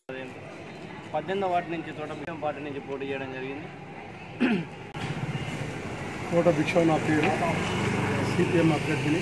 పద్దెనిమిదో వార్డు నుంచి తోట పార్టీ నుంచి పోటీ చేయడం జరిగింది కోట భిక్షవ్ నా పేరు సిపిఎం అభ్యర్థిని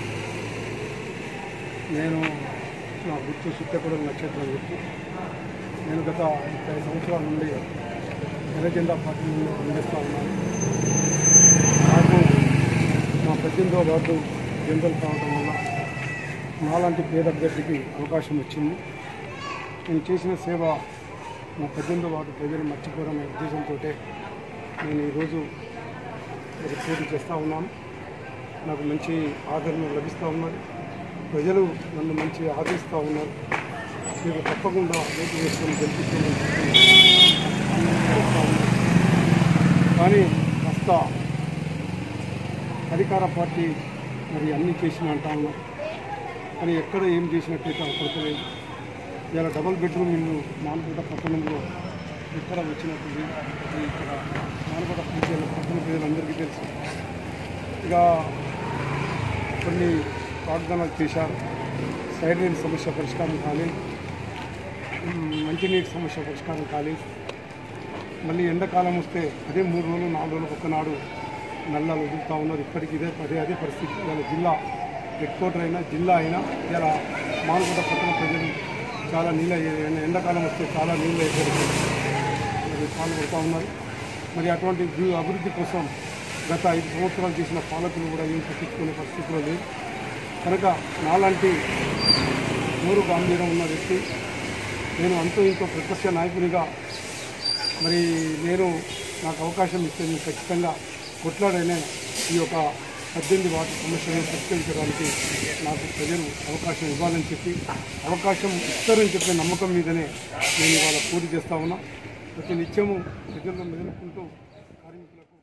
నేను నా గుర్తు సుత్తెపడం నక్షత్రం గుర్తు నేను గత ముప్పై సంవత్సరాల నుండి ఎర్రజెండా పార్టీ నుండి పనిచేస్తూ ఉన్నాను నాకు మా పద్దెనిమిదో వార్డు జనరల్ కావడం వల్ల నాలాంటి పేద అభ్యర్థికి అవకాశం వచ్చింది నేను చేసిన సేవ నా పద్దెనిమిదో వార్డు ప్రజలు మర్చిపోరనే ఉద్దేశంతో నేను ఈరోజు మరి పోటీ చేస్తూ ఉన్నాను నాకు మంచి ఆదరణ లభిస్తూ ఉన్నది ప్రజలు నన్ను మంచి ఆదరిస్తూ ఉన్నారు మీరు తప్పకుండా ఓటు వేసుకొని గెలిపిస్తామని చెప్పి చేస్తూ ఉన్నారు కానీ కాస్త అధికార పార్టీ మరి అన్నీ చేసిన అంటా ఉన్నారు కానీ ఎక్కడ ఏం చేసినట్టయితే పడతలేదు ఇలా డబుల్ బెడ్రూమ్ ఇల్లు మానకోట పట్టణంలో ఎక్కడ వచ్చినట్టు లేదు. అది ఇక్కడ మానకోట ప్రజలు పట్టణ ప్రజలందరికీ తెలుసు ఇక కొన్ని వాగ్దానాలు చేశారు సైడ్ లైన్ సమస్య పరిష్కారం కాలేదు ఉమ్, మంచినీటి సమస్య పరిష్కారం కాలేదు మళ్ళీ ఎండాకాలం వస్తే అదే మూడు రోజులు నాలుగు రోజులు ఒక్కనాడు నల్లాలు వదులుతూ ఉన్నారు ఇప్పటికి ఇదే అదే అదే పరిస్థితి ఇవాళ జిల్లా హెడ్ క్వార్టర్ అయినా జిల్లా అయినా ఇలా మానకోట పట్టణ ప్రజలు చాలా నీళ్ళ ఎండాకాలం వస్తే చాలా నీళ్ళు అయిపోతుంది మరి పాల్గొడుతూ ఉన్నారు మరి అటువంటి అభి- అభివృద్ధి కోసం గత ఐదు సంవత్సరాలు చేసిన పాలకులు కూడా ఏం పట్టించుకునే పరిస్థితిలో లేదు కనుక నాలాంటి నూరు గాంభీర్యం ఉన్న వ్యక్తి నేను అంతో ఇంకో ప్రత్యక్ష నాయకునిగా మరి నేను నాకు అవకాశం ఇస్తే నేను ఖచ్చితంగా కొట్లాడైనా ఈ యొక్క పద్దెనిమిది వాటి సమస్యలను పరిష్కరించడానికి నాకు ప్రజలు అవకాశం ఇవ్వాలని చెప్పి అవకాశం ఇస్తారని చెప్పే నమ్మకం మీదనే నేను ఇవాళ పోటీ చేస్తా ఉన్నా ప్రతి నిత్యము ప్రజల్లో మెదులుకుంటూ కార్మికులకు